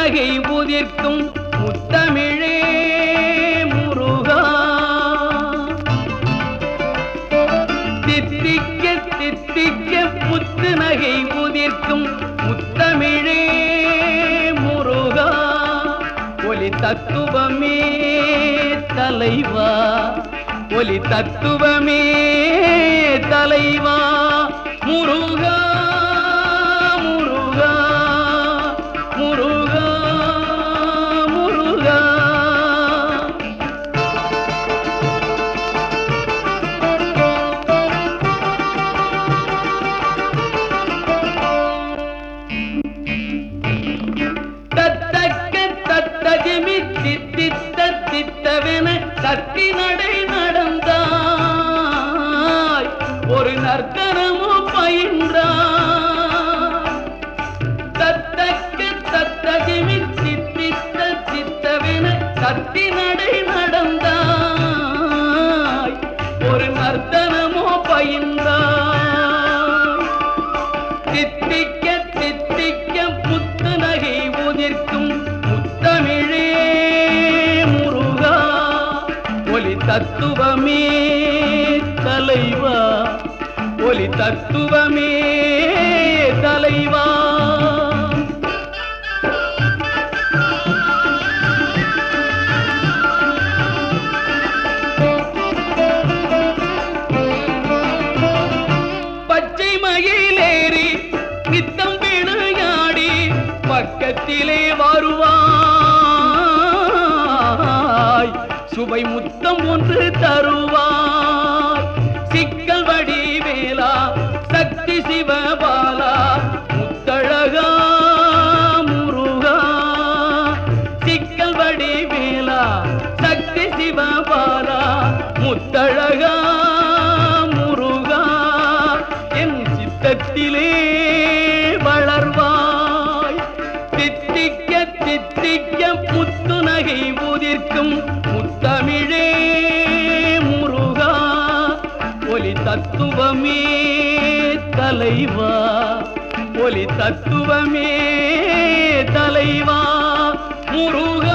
நகை உதிர்க்கும் முத்தமிழே முருகா தித்திக்க தித்திக்க முத்து நகை உதிர்க்கும் முத்தமிழே முருகா ஒலி தத்துவமே தலைவா ஒலி தத்துவமே தலைவா முருகா முருகா முருகா முருகா தத்தக்க தத்ததிமி தித்தித்த தித்தவென சக்தி நடை நடந்தாய் ஒரு நர்த்தனமும் பயின்றாய் தத்தக்க தத்ததிமி தித்தித்த தித்தவென சக்தி நடை நடந்தாய் ஒரு நர்த்தனமோ பயின்றாய் தித்திக்க தித்திக்க முத்து நகை உதிர்க்கும் முத்தமிழே முருகா ஒலி தத்துவமே தலைவா ஒலி தத்துவமே தலைவா பச்சை மயிலேறி நித்தம் விளையாடி பக்கத்திலே வருவாய் சுவை முத்தம் ஒன்று தருவாய் சிக்கல் வடி வேலா சக்தி சிவபாலா முத்தழகா முருகா சிக்கல் வடி வேலா சக்தி சிவபாலா முத்தழகா முருகா என் சித்தத்திலே வளர்வாய் தித்திக்க தித்திக்க முத்து நகை உதிர்க்கும் முத்தமிழே முருகா ஒலி தத்துவமே தலைவா ஒலி தத்துவமே தலைவா முருகா